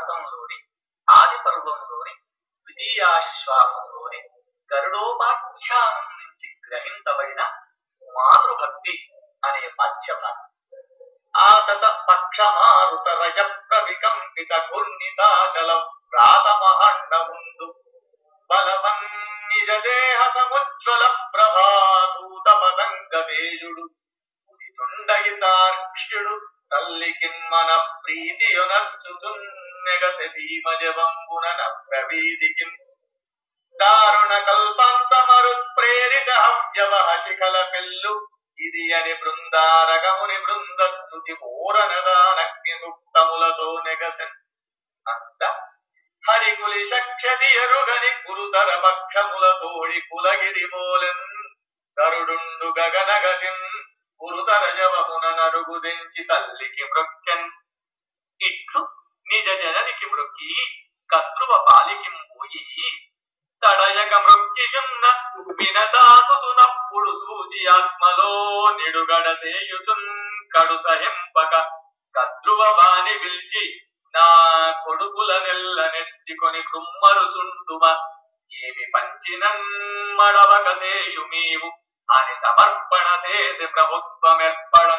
భారతంలోని ఆది పర్వంలోని ద్వితీయాశ్వాసంలోని గరుడోపాఖ్యానం నుంచి గ్రహించబడిన మాతృభక్తి అనే మధ్యభాగం ఆతత పక్షమారుతరయ ప్రవికంపిత ఘూర్ణితాచల వ్రాతమహండముందు బలవన్ నిజ దేహ సముజ్వల ప్రభాధూత పతంగ తేజుడు ఉదితుండయితార్క్ష్యుడు తల్లికిన్ మన ప్రీతియునర్చుతున్నెగసె భీమజవంబున ప్రవీదికిన్ దారుణ కల్పంతమరు ప్రేరిత హవ్యవహ శిఖల పెల్లు ఇది అని బృందారకముని బృంద స్థుతి పూరనదానగ్ని సుప్తములతో నెగసెన్ అంత హరికులి శక్షతి ఎరుగని గురుతర పక్షములతోడి కులగిరి బోలెన్ గరుడుండు గగనగతిన్ గురుతర జవమున నరుగుదెంచి తల్లికి మృక్కెన్ ఇట్లు నిజ జననికి మృక్కి కద్రువ పాలికి పోయి తడయక మృక్కియున్న వినదాసుతునప్పుడు సూచి ఆత్మలో నిడుగడ సేయుచున్ కడు సహింపక కద్రువ బాని పిలిచి నా కొడుకుల నెల్ల నెత్తికొని కుమ్మరుచుండుమ ఏమి పంచినన్ మడవక సేయుమీవు అని సమర్పణ చేసి ప్రభుత్వమెర్పడం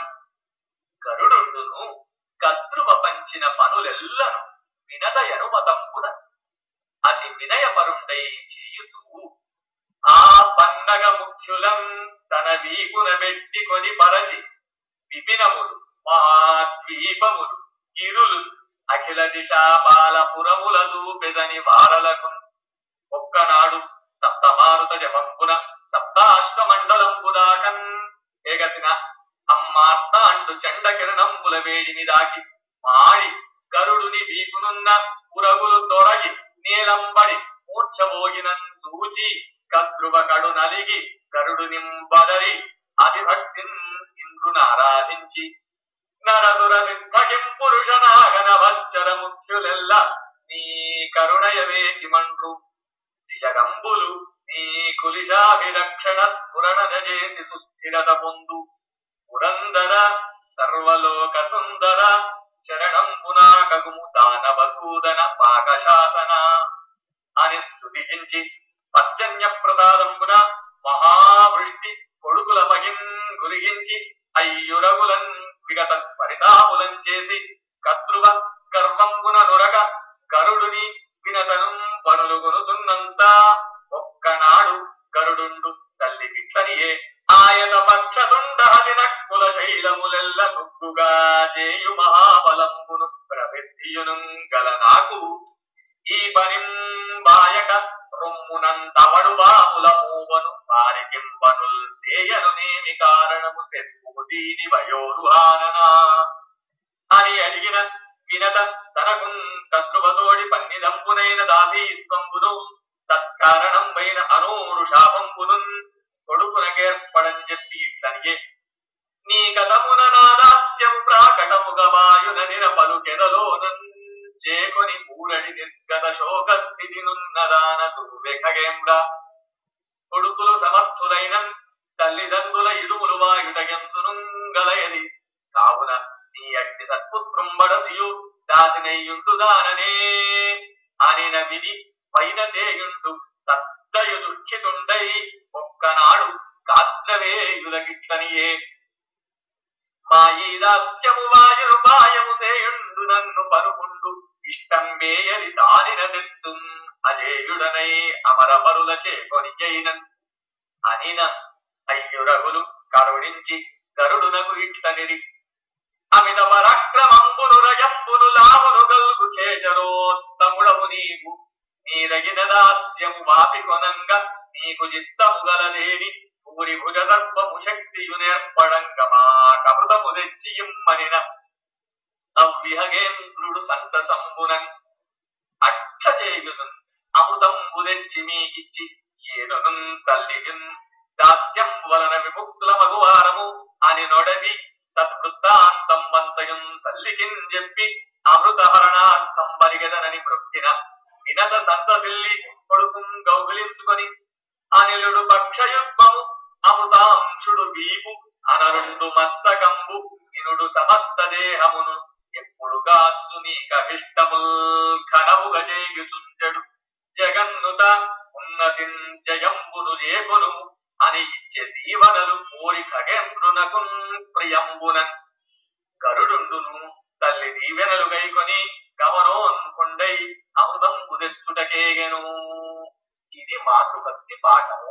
గరుడుండును కద్రువ పంచిన పనులెల్లను వినత ఎనుమతంపున అతి వినయపరుండై చేయుచు ఆ పన్నగ ముఖ్యులం తన వీపున పెట్టుకొని పరచి విపినములు మహాద్వీపములు ఇరులు అఖిల దిశాపాల పురముల చూపెదని వారలకు ఒక్కనాడు సప్తమారుత జపంపున సప్తాశ్వ మండలంపుదాకన్ ఎగసిన అమ్మార్త అండు చండ కిరణంబుల వేడిని దాకి మాడి గరుడుని వీపునున్న పురగులు తొరగి నీలంబడి మూర్ఛబోగినం చూచి కద్రువ కడు నలిగి గరుడు నింబదరి అధిభక్తిన్ ఇంద్రుని ఆరాధించి నరసుర సిద్ధకిం పురుష నాగన వశ్చర ముఖ్యులెల్ల నీ కరుణయ వేచి మండ్రు దిశగంబులు నీ కులిశాభిరక్షణ స్ఫురణ చేసి సుస్థిరత పొందు పురందర సర్వలోక సుందర శరణం పునాకగుము దానవసూదన పాకశాసన అని స్తుతించి పర్జన్య ప్రసాదంబున మహావృష్టి కొడుకుల పగిన్ గురిగించి అయ్యురగులన్ విగత పరితాపులం చేసి కద్రువ గర్వంబున నురగ గరుడుని వినతను పనులు కొనుతున్నంత ఒక్కనాడు గరుడుండు తల్లి గిట్లనియే ఆయత పక్షతుండహది నక్కుల శైలములెల్ల నుక్కుగా చేయు మహాబలంబును ప్రసిద్ధియును గల నాకు ఈ పనిం బాయక రొమ్మునంతవడు బాముల మూవను వారికింబనుల్ సేయను నేమి కారణము సెప్పు దీని వయోరుహాననా అని అడిగిన వినత తనకు కద్రువతోడి పన్నిదంపునైన దాసీత్వంబును తత్కారణంపైన అనూరు శాపంబును కొడుకునకేర్పడని చెప్పి ఇట్లనియే నీ కథమున నాదాస్యము ప్రాకటముగ వాయున నిర పలుకెదలోనన్ చేకొని పూరడి నిర్గత శోక స్థితి నున్నదాన సురువెఖగేంద్ర కొడుకులు సమర్థులైన తల్లిదండ్రుల ఇడుములు వాయుటయంతును గలయది కావున నీ అట్టి సత్పుత్రుంబడసియు దాసినయ్యుండు దాననే అనిన విని పైన తేయుండు తద్దయు దుఃఖితుండై ఒక్కనాడు గాత్రవేయులగిట్లనియే మాయీ దాస్యము వాయును పాయము సేయుండు నన్ను పరుకుండు ఇష్టం వేయది దానిన తెత్తున్ అజేయుడనై అమరపరుల చేకొనియైనన్ అనిన అయ్యురగులు కరుణించి గరుడునకు ఇట్లనిరి అమిత పరాక్రమంబును రయంబును లావును గల్గు కేచరోత్తముడవు నీవు నీదగిన దాస్యము వాపి కొనంగ నీకు చిత్తము గలదేని ఊరి భుజదర్పము శక్తియు నేర్పడంగ మా కమృతము తెచ్చి ఇమ్మనిన అవ్విహగేంద్రుడు సంతసంబునన్ అట్ల చేయును అమృతంబు తెచ్చి మీకిచ్చి ఏనును తల్లియున్ దాస్యం వలన విముక్తుల మగువారము అని నొడవి తత్వృత్తాంతం వంతయున్ తల్లికిన్ చెప్పి అమృతహరణార్థం బరిగదనని మృక్కిన వినత సంతసిల్లి కొడుకుం గౌగిలించుకొని అనిలుడు పక్షయుగ్మము అమృతాంశుడు వీపు అనరుండు మస్తకంబు ఇనుడు సమస్త దేహమును ఎప్పుడు గాచు నీకభిష్టముల్ ఘనముగ చేయుచుండెడు జగన్నుత ఉన్నతిన్ జయంబును చేకొను అని ఇచ్చే దీవనలు కోరి ఖగేంద్రునకున్ ప్రియంబునన్ గరుడుండును తల్లి దీవెనలు గైకొని గమనోన్ కొండై అమృతం కుదెచ్చుటకేగెను ఇది మాతృభక్తి పాఠము